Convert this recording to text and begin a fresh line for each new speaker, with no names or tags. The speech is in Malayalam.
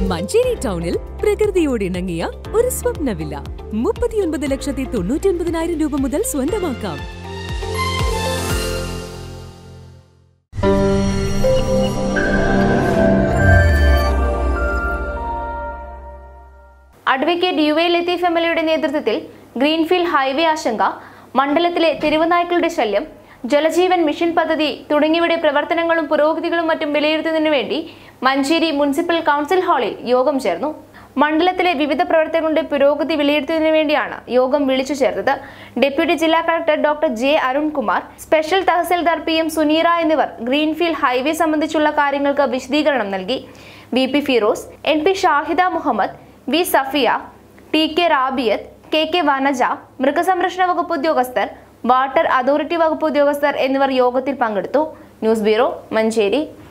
മഞ്ചേരി ടൗണിൽ പ്രകൃതിയോട് ഇണങ്ങിയ ഒരു സ്വപ്ന വില്ല മുപ്പത്തിയൊൻപത് ലക്ഷത്തി തൊണ്ണൂറ്റി ഒൻപതിനായിരം രൂപ മുതൽ സ്വന്തമാക്കാം
advocate U A Latheef M L എയുടെ നേതൃത്വത്തിൽ ഗ്രീൻഫീൽഡ് ഹൈവേ ആശങ്ക മണ്ഡലത്തിലെ തെരുവുനായ്ക്കളുടെ ശല്യം ജലജീവൻ മിഷൻ പദ്ധതി തുടങ്ങിയവയുടെ പ്രവർത്തനങ്ങളും പുരോഗതികളും മറ്റും വിലയിരുത്തുന്നതിനു വേണ്ടി മഞ്ചേരി മുനിസിപ്പൽ കൗൺസിൽ ഹാളിൽ യോഗം ചേർന്നു മണ്ഡലത്തിലെ വിവിധ പ്രവർത്തനങ്ങളുടെ പുരോഗതി വിലയിരുത്തുന്നതിനു വേണ്ടിയാണ് യോഗം വിളിച്ചു ചേർത്തത് ഡെപ്യൂട്ടി ജില്ലാ collector doctor J Arunkumar special tahsildar P M Suneera എന്നിവർ ഗ്രീൻഫീൽഡ് ഹൈവേ സംബന്ധിച്ചുള്ള കാര്യങ്ങൾക്ക് വിശദീകരണം നൽകി V P Firoz N P Shahida Muhammad V Safiya T K Rabiyath K K Vanaja മൃഗസംരക്ഷണ വകുപ്പ് ഉദ്യോഗസ്ഥർ വാട്ടർ അതോറിറ്റി വകുപ്പ് ഉദ്യോഗസ്ഥർ എന്നിവർ യോഗത്തിൽ പങ്കെടുത്തു ന്യൂസ് ബ്യൂറോ മഞ്ചേരി